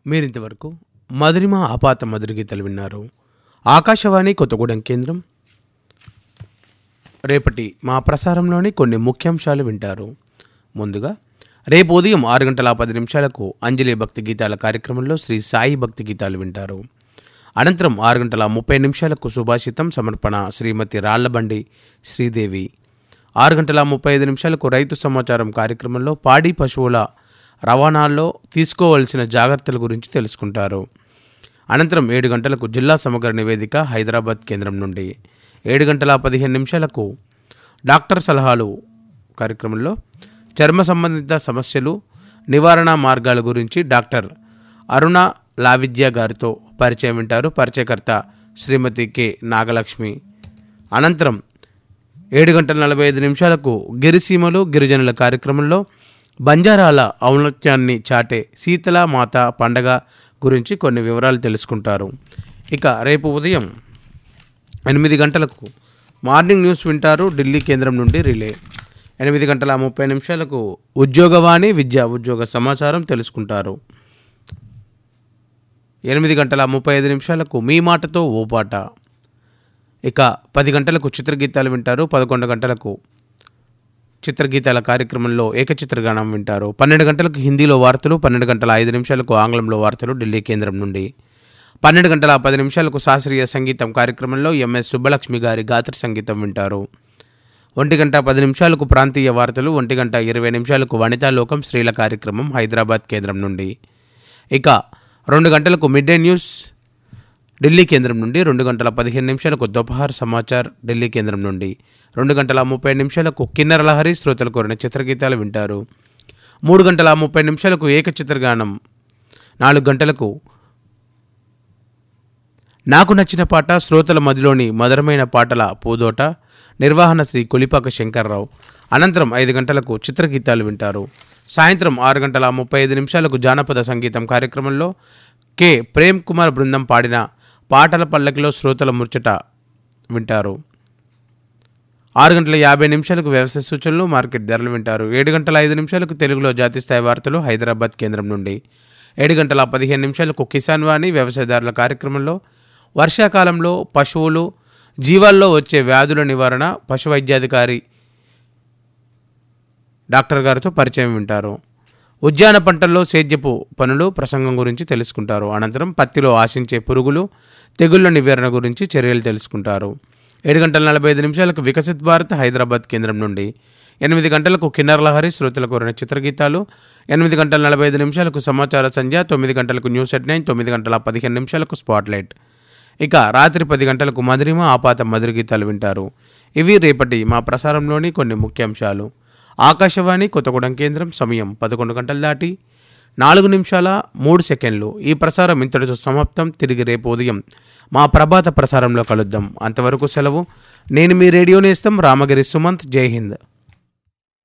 మీరింతవరకు మధురిమ ఆపాత మధుర గీతలు విన్నారు ఆకాశవాణి కొత్తగూడెం కేంద్రం రేపటి మా ప్రసారంలోని కొన్ని ముఖ్యాంశాలు వింటారు ముందుగా రేపు ఉదయం ఆరు గంటల పది నిమిషాలకు అంజలి భక్తి గీతాల కార్యక్రమంలో శ్రీ సాయి భక్తి గీతాలు వింటారు అనంతరం ఆరు గంటల ముప్పై నిమిషాలకు సుభాషితం సమర్పణ శ్రీమతి రాళ్లబండి శ్రీదేవి ఆరు గంటల ముప్పై ఐదు నిమిషాలకు రైతు సమాచారం కార్యక్రమంలో పాడి పశువుల రవాణాల్లో తీసుకోవాల్సిన జాగ్రత్తల గురించి తెలుసుకుంటారు అనంతరం ఏడు గంటలకు జిల్లా సమగ్ర నివేదిక హైదరాబాద్ కేంద్రం నుండి ఏడు గంటల పదిహేను నిమిషాలకు డాక్టర్ సలహాలు కార్యక్రమంలో చర్మ సంబంధిత సమస్యలు నివారణ మార్గాల గురించి డాక్టర్ అరుణ లావిద్య గారితో పరిచయం వింటారు పరిచయకర్త శ్రీమతి కె నాగలక్ష్మి అనంతరం ఏడు గంటల నలభై ఐదు నిమిషాలకు గిరిసీమలు గిరిజనుల కార్యక్రమంలో బంజారాల ఔన్నత్యాన్ని చాటే శీతల మాత పండగ గురించి కొన్ని వివరాలు తెలుసుకుంటారు ఇక రేపు ఉదయం ఎనిమిది గంటలకు మార్నింగ్ న్యూస్ వింటారు ఢిల్లీ కేంద్రం నుండి రిలే ఎనిమిది గంటల ముప్పై నిమిషాలకు ఉద్యోగవాణి విద్య ఉద్యోగ సమాచారం తెలుసుకుంటారు ఎనిమిది గంటల ముప్పై ఐదు నిమిషాలకు మీ మాటతో ఓ పాట ఇక పది గంటలకు చిత్రగీతాలు వింటారు పదకొండు గంటలకు చిత్రగీతాల కార్యక్రమంలో ఏకచిత్రగానం వింటారు పన్నెండు గంటలకు హిందీలో వార్తలు పన్నెండు గంటల ఐదు నిమిషాలకు ఆంగ్లంలో వార్తలు ఢిల్లీ కేంద్రం నుండి పన్నెండు గంటల పది నిమిషాలకు శాస్త్రీయ సంగీతం కార్యక్రమంలో ఎంఎస్ సుబ్బలక్ష్మి గారి గాత్ర సంగీతం వింటారు ఒంటి గంట పది నిమిషాలకు ప్రాంతీయ వార్తలు ఒంటి గంట ఇరవై నిమిషాలకు వనితాలోకం స్త్రీల కార్యక్రమం హైదరాబాద్ కేంద్రం నుండి ఇక రెండు గంటలకు మిడ్ డే న్యూస్ ఢిల్లీ కేంద్రం నుండి రెండు గంటల పదిహేను నిమిషాలకు దోపహార్ సమాచార్ ఢిల్లీ కేంద్రం నుండి రెండు గంటల ముప్పై నిమిషాలకు కిన్నెర లహరి శ్రోతలు కోరిన చిత్రగీతాలు వింటారు మూడు గంటల ముప్పై నిమిషాలకు ఏకచిత్రగానం నాలుగు గంటలకు నాకు నచ్చిన పాట శ్రోతల మదిలోని మధురమైన పాటల పూదోట నిర్వహణ శ్రీ కొలిపాక శంకర్రావు అనంతరం ఐదు గంటలకు చిత్రగీతాలు వింటారు సాయంత్రం ఆరు గంటల ముప్పై ఐదు నిమిషాలకు జానపద సంగీతం కార్యక్రమంలో కె ప్రేమ్ కుమార్ బృందం పాడిన పాటల పల్లకిలో శ్రోతల ముచ్చట వింటారు ఆరు గంటల యాభై నిమిషాలకు వ్యవసాయ సూచనలు మార్కెట్ ధరలు వింటారు ఏడు గంటల ఐదు నిమిషాలకు తెలుగులో జాతీయ స్థాయి వార్తలు హైదరాబాద్ కేంద్రం నుండి ఏడు గంటల పదిహేను నిమిషాలకు కిసాన్ వాణి వ్యవసాయదారుల కార్యక్రమంలో వర్షాకాలంలో పశువులు జీవాల్లో వచ్చే వ్యాధుల నివారణ పశు వైద్యాధికారి డాక్టర్ గారితో పరిచయం వింటారు ఉద్యాన పంటల్లో సేద్యపు పనులు ప్రసంగం గురించి తెలుసుకుంటారు అనంతరం పత్తిలో ఆశించే పురుగులు తెగుళ్ల నివారణ గురించి చర్యలు తెలుసుకుంటారు ఏడు గంటల నలభై ఐదు నిమిషాలకు వికసిత్ భారత్ హైదరాబాద్ కేంద్రం నుండి ఎనిమిది గంటలకు కిన్నర్ లహరి శ్రోతలకు కోరిన చిత్రగీతాలు ఎనిమిది గంటల నలభై ఐదు నిమిషాలకు సమాచార సంధ్య తొమ్మిది గంటలకు న్యూస్ ఎట్ నైన్ తొమ్మిది గంటల పదిహేను నిమిషాలకు స్పాట్లైట్ ఇక రాత్రి పది గంటలకు మధురిమ ఆపాత మధుర గీతాలు వింటారు ఇవి రేపటి మా ప్రసారంలోని కొన్ని ముఖ్యాంశాలు ఆకాశవాణి కొత్తగూడెం కేంద్రం సమయం పదకొండు గంటలు దాటి నాలుగు నిమిషాల మూడు సెకండ్లు ఈ ప్రసారం ఇంతటితో సమాప్తం తిరిగి రేపు ఉదయం మా ప్రభాత ప్రసారంలో కలుద్దాం అంతవరకు సెలవు నేను మీ రేడియో నేస్తం రామగిరి సుమంత్ జై హింద్